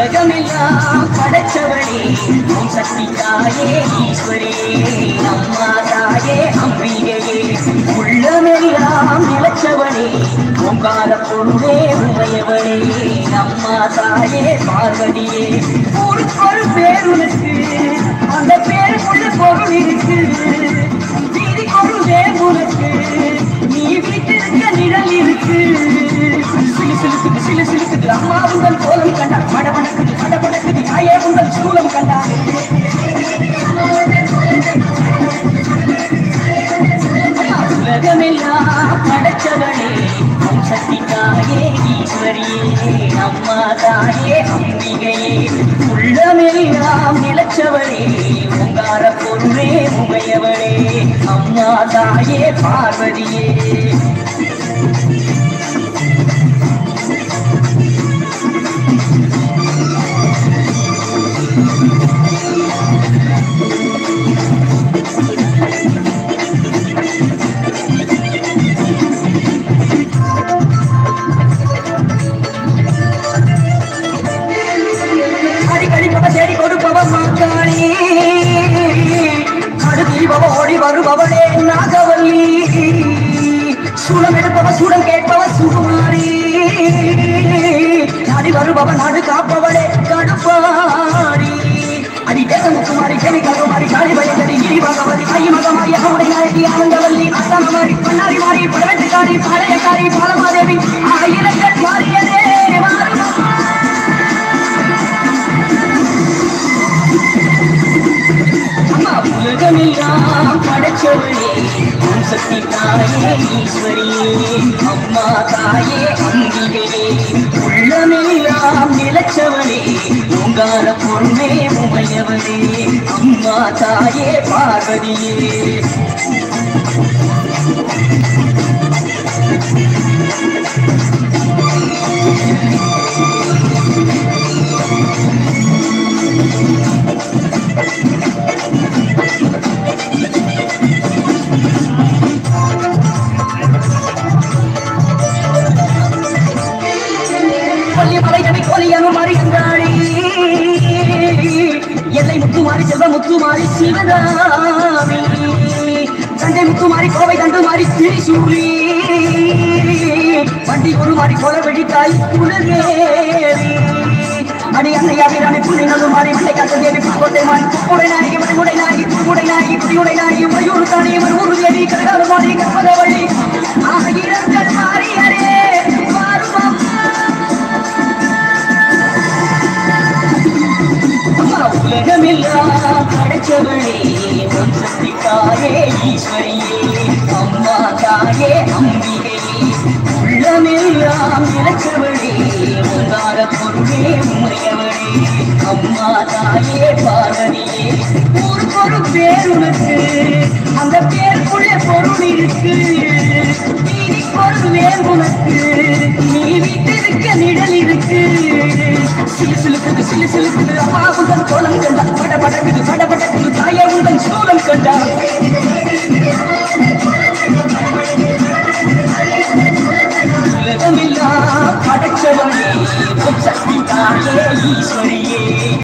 உலகமெல்லாம் படைச்சவளே உன் சக்தி தாயே ஈஸ்வரே அம்மா தாயே அம்பிகையே உள்ளமெல்லாம் நிலச்சவளே ஓங்கார பொருளே உமையவளே அம்மா தாயே பார்வதியே ஊருக்கு ஒரு பேர் உனக்கு அந்த பேருக்குள்ள பொருள் இருக்கு வீதிக்கு ஒரு வேர் உனக்கு நீ வீட்டிருக்க நிழல் இருக்கு சிலு சிலுக்குது சிலு சிலுக்குது அம்மா உங்கள் கோலம் கண்டா படபடக்குது படபடக்குது தாயே உங்கள் சூலம் கண்டா உலகமெல்லாம் படைச்சவளே உன் சக்தி தாயே ஈஸ்வரியே அம்மா தாயே அம்பிகையே உள்ளமெல்லாம் நிலச்சவளே உங்கார பொருளே உமையவளே அம்மா தாயே பார்வதியே அடிக்கடி பவ தேடி கொடுப்பவ மாக்காளி அடுத்திருப்பவ ஓடி வருபவளே நாகவல்லி சூடம் எடுப்பவ சூடம் கேட்பவ சுகுமாரி நாடி வருபவ நாடு காப்பவளே கடுப்பாரி அடி தேசமுக்குமாரி கேணி கருமாரி காளி பயங்கரி கிரி பகவதி கை மகமாரி அவருடைய நாயகி ஆனந்தவல்லி அத்தனமாரி பண்ணாரி மாறி பழவெட்டுக்காரி பழையக்காரி பாலமாதேவி ஆயிரங்கள் மாறியதே மாறுமா அம்மா உலகமெல்லாம் படைச்சவளே உன் சக்தி தாயே ஈஸ்வரியே அம்மா தாயே அம்பிகையே உள்ளமெல்லாம் நிலச்சவளே ஓங்கார பொருளே உமையவளே அம்மா தாயே பார்வதியே பள்ளி மலைகளை கோலியனும் அறிகின்றாளி எல்லை முத்துமாரி செல்வ முத்துமாரி சிவகாமி தந்தை முத்துமாரி கோவை தண்டுமாரி திரிசூலி வண்டி ஒரு மாறி கோல வெடித்தாய் குலதேவி அடி அன்னை அபிராமி புள்ளி நல்லு மாறி பிள்ளை காத்த தேவி புதுக்கோட்டை மாறி குடை நாயகி மணிமுடை நாயகி புதுமுடை நாயகி புதியுடை நாயகி மயூர் தானி மருமூர் தேவி கருகால மாறி கற்பத வழி ஆகிரங்கள் மாறியரே மாறுமா உலகமெல்லாம் படைச்சவளே உன் சக்தி தாயே ஈஸ்வரியே அம்மா தாயே அம்பிகையே உள்ளமெல்லாம் நிலச்சவளே உங்கார பொருளே உமையவளே அம்மா தாயே பார்வதியே ஊருக்கு ஒரு பேர் உனக்கு அந்த பேருக்குள்ள பொருள் இருக்கு நீதிக்கு ஒரு வேர் உனக்கு நீ வீட்டிருக்க நிழல் இருக்கு சிலு சிலுக்குது சிலு சிலுக்குது அம்மா உங்கள் கோலம் கண்டா பட படக்குது பட படக்குது தாயே உங்கள் சூலம் கண்டா உலகமெல்லாம் படைச்சவனே உன் சக்தி தாயே ஈஸ்வரியே